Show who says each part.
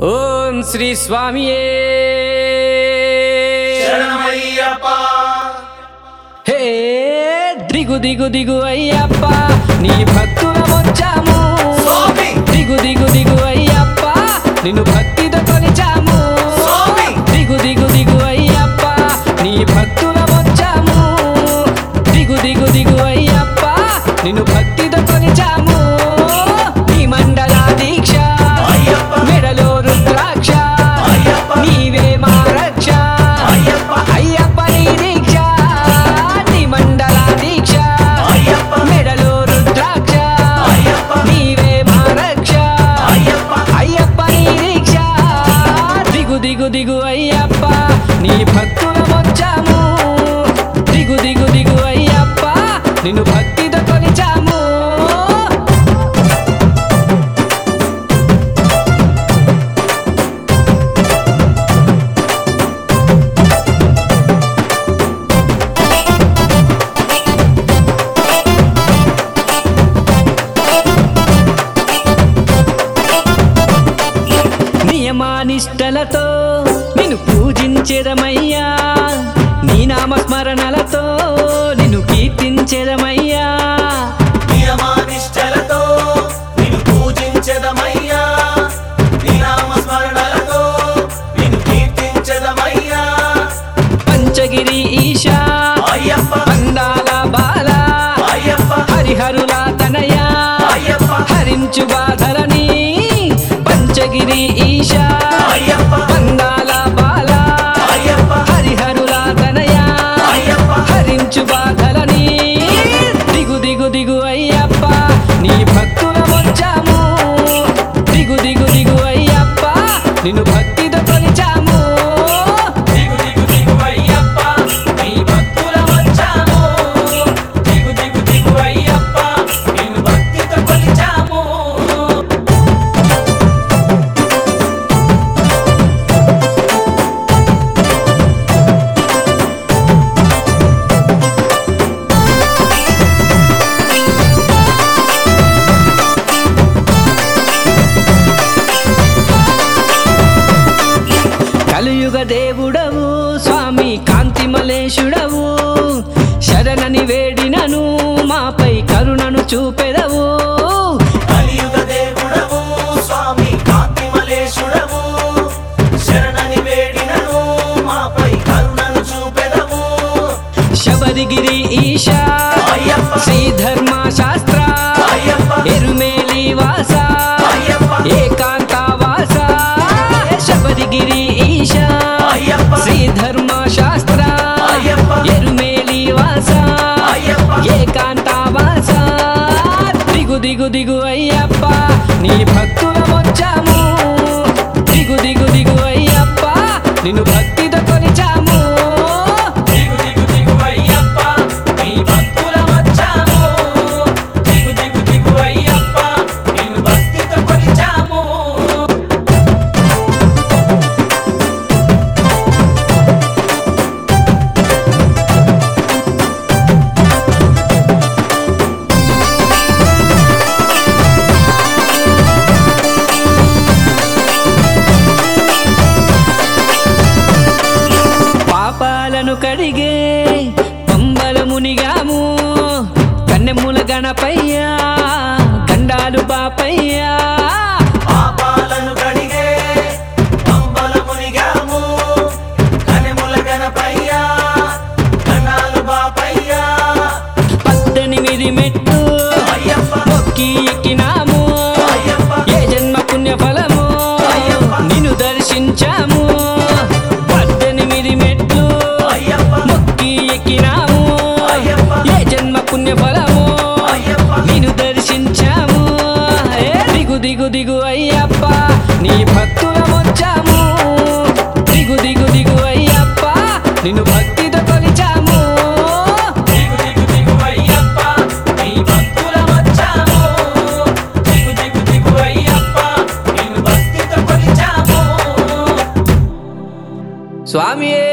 Speaker 1: ఓం శ్రీ స్వామియే
Speaker 2: శరణమయ్యప్ప
Speaker 1: హే దిగు దిగు దిగు అయ్యప్ప నీ భక్తుల వచ్చాము
Speaker 2: స్వామి!
Speaker 1: దిగు దిగు దిగు అయ్యప్ప నిన్ను భక్తితో కొలిచాము
Speaker 2: స్వామి!
Speaker 1: దిగు దిగు దిగు అయ్యప్ప నీ భక్తుల వచ్చాము దిగు దిగు దిగు అయ్యప్ప నిన్ను భక్తితో కొలిచాము నీ మండల దీక్ష
Speaker 2: అయ్యప్ప!
Speaker 1: మెడలో రుద్రాక్ష
Speaker 2: అయ్యప్ప!
Speaker 1: నీవే మా రక్ష
Speaker 2: అయ్యప్ప!
Speaker 1: అయ్యప్ప నీ దీక్ష నీ మండల దీక్ష
Speaker 2: అయ్యప్ప!
Speaker 1: మెడలో రుద్రాక్ష
Speaker 2: అయ్యప్ప!
Speaker 1: నీవే మా రక్ష
Speaker 2: అయ్యప్ప!
Speaker 1: అయ్యప్ప నీ దీక్ష దిగు దిగు దిగు అయ్యప్ప నీ భక్తుల వచ్చాము దిగు దిగు దిగు అయ్యప్ప నిన్ను భక్తితో కొలిచాము నియమానిష్టలతో నిన్ను పూజించెదమయ్యా నీ నామస్మరణలతో నిన్ను కీర్తించెదమయ్యా
Speaker 2: నియమానిష్టలతో నిన్ను పూజించెదమయ్యా నీ నామస్మరణలతో నిన్ను కీర్తించెదమయ్యా
Speaker 1: పంచగిరి ఈశా
Speaker 2: అయ్యప్ప
Speaker 1: అందాల బాల
Speaker 2: అయ్యప్ప
Speaker 1: హరిహరుల తనయ
Speaker 2: అయ్యప్ప
Speaker 1: హరించు బాధలని పంచగిరి ఈశా
Speaker 2: అయ్యప్ప
Speaker 1: అందాల బాల
Speaker 2: అయ్యప్ప
Speaker 1: హరిహరుల తనయ
Speaker 2: అయ్యప్ప
Speaker 1: హరించు బాధలని దిగు దిగు దిగు అయ్యప్ప నీ భక్తుల వచ్చాము దిగు దిగు దిగు అయ్యప్ప నిన్ను భక్తితో కొలిచాము
Speaker 2: దిగు దిగు దిగు అయ్యప్ప నీ భక్తుల వచ్చాము దిగు దిగు దిగు అయ్యప్ప నిన్ను భక్తితో కొలిచాము
Speaker 1: కలియుగ దేవుడవు స్వామి కాంతిమలేశుడవు శరణని వేడినను మాపై కరుణను చూపెదవు
Speaker 2: కలియుగ దేవుడవు స్వామి కాంతిమలేశుడవు శరణని వేడినను మాపై కరుణను చూపెదవు
Speaker 1: శబరిగిరి ఈశా
Speaker 2: అయ్యప్ప
Speaker 1: శ్రీధర్మ శాస్త్ర
Speaker 2: అయ్యప్ప
Speaker 1: ఎరుమేలి వాస
Speaker 2: అయ్యప్ప
Speaker 1: ఏకాంత వాస శబరిగిరి ఈశా
Speaker 2: అయ్యప్ప
Speaker 1: శ్రీధర్మ శాస్త్ర
Speaker 2: అయ్యప్ప
Speaker 1: ఎరుమేలి వాస
Speaker 2: అయ్యప్ప
Speaker 1: ఏకాంత వాస దిగు దిగు దిగు అయ్యప్ప నీ భక్తుల వచ్చాము దిగు దిగు దిగు అయ్యప్ప నిన్ను భక్తితో కొలిచాము
Speaker 2: దిగు దిగు దిగు అయ్యప్ప నీ భక్తుల వచ్చాము దిగు దిగు దిగు అయ్యప్ప నిన్ను భక్తితో కొలిచాము
Speaker 1: పాపాలను కడిగే పంబల మునిగాము కన్నెముల గణపయ్యా గండాలు బాపయ్యా
Speaker 2: పాపాలను కడిగే పంబల మునిగాము కనెముల గణపయ్యా కన్నాలు బాపయ్యా
Speaker 1: పద్దెనిమిది మెట్టు
Speaker 2: అయ్యప్ప
Speaker 1: మొక్కి ఎక్కినాము
Speaker 2: అయ్యప్ప
Speaker 1: ఏ జన్మ పుణ్య ఫలము
Speaker 2: అయ్యప్ప.
Speaker 1: నిన్ను దర్శించాము పద్దెనిమిది మెట్లు
Speaker 2: అయ్యప్ప
Speaker 1: మొక్కి ఎక్కినాము
Speaker 2: అయ్యప్ప.
Speaker 1: ఏ జన్మ పుణ్య ఫలము
Speaker 2: అయ్యప్ప
Speaker 1: నిన్ను దర్శించాము ఏ దిగు దిగు దిగు అయ్యప్ప నీ భక్తుల వచ్చాము దిగు దిగు దిగు అయ్యప్ప నిన్ను భక్తితో కొలిచాము
Speaker 2: దిగు దిగు దిగు అయ్యప్ప నీ భక్తుల వచ్చాము దిగు దిగు దిగు అయ్యప్ప నిన్ను భక్తితో కొలిచాము
Speaker 1: స్వామియే